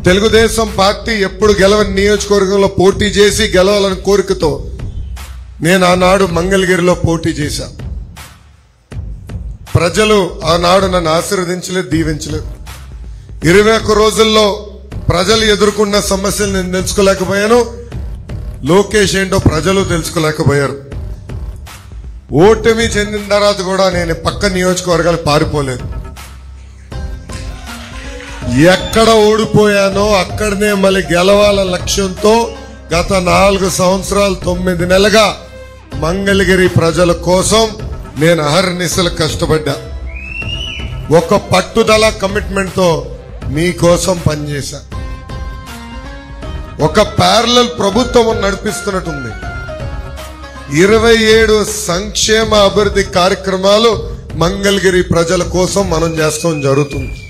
Telugu Desam party ఎప్పుడు గెలవని నియోజకవర్గంలో పోటీ చేసి గెలవాలని కోరికతో నేను ఆనాడు మంగళగిరిలో పోటీ చేశా ప్రజలు ఆనాడు నన్ను ఆశీర్వదించలేదు దీవించలేదు ఇరవై ఒక్క రోజుల్లో ప్రజలు ఎదుర్కొన్న సమస్యలు నేను తెలుసుకోలేకపోయాను లోకేష్ ఏంటో ప్రజలు తెలుసుకోలేకపోయారు ఓటమి చెందిన తర్వాత కూడా నేను పక్క నియోజకవర్గాలు పారిపోలేదు ఎక్కడ ఓడిపోయానో అక్కడనే మళ్ళీ గెలవాల లక్ష్యంతో గత నాలుగు సంవత్సరాలు తొమ్మిది నెలగా మంగళగిరి ప్రజల కోసం నేను అహర్నిశలు కష్టపడ్డా ఒక పట్టుదల కమిట్మెంట్ తో మీకోసం పనిచేశా ఒక ప్యారలల్ ప్రభుత్వం నడిపిస్తున్నట్టుంది ఇరవై ఏడు సంక్షేమ అభివృద్ధి కార్యక్రమాలు మంగళగిరి ప్రజల కోసం మనం చేస్తాం జరుగుతుంది